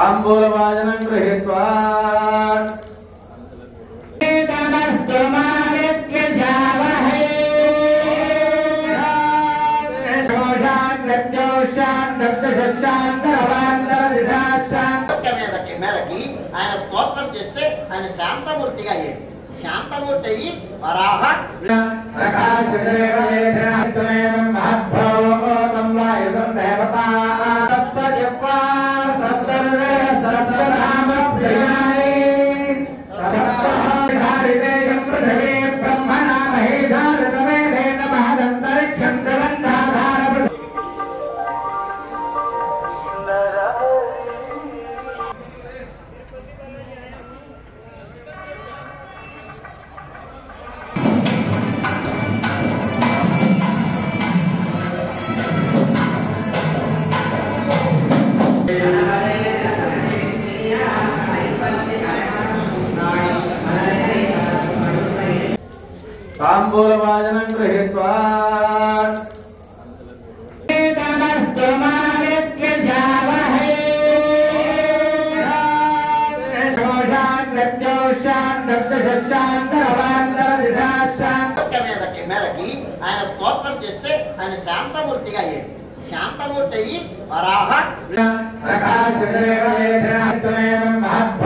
తాంబూలవాజనం గృహీత్వా नमस्तु माविद्विषावहै కోరిక మీదకి మేరకి ఆయన స్తోత్రం చేస్తే ఆయన శాంతమూర్తిగా అయ్యాడు శాంతమూర్తి అయ్యి వరాహ తాంబూలవాజనం గృహీత్వా नमस्तु माविद्विषावहै కోరిక మీదకి మేరకి ఆయన స్తోత్రం చేస్తే ఆయన శాంతమూర్తిగా అయ్యాడు శాంతమూర్తి అయ్యి వరాహ సకాశ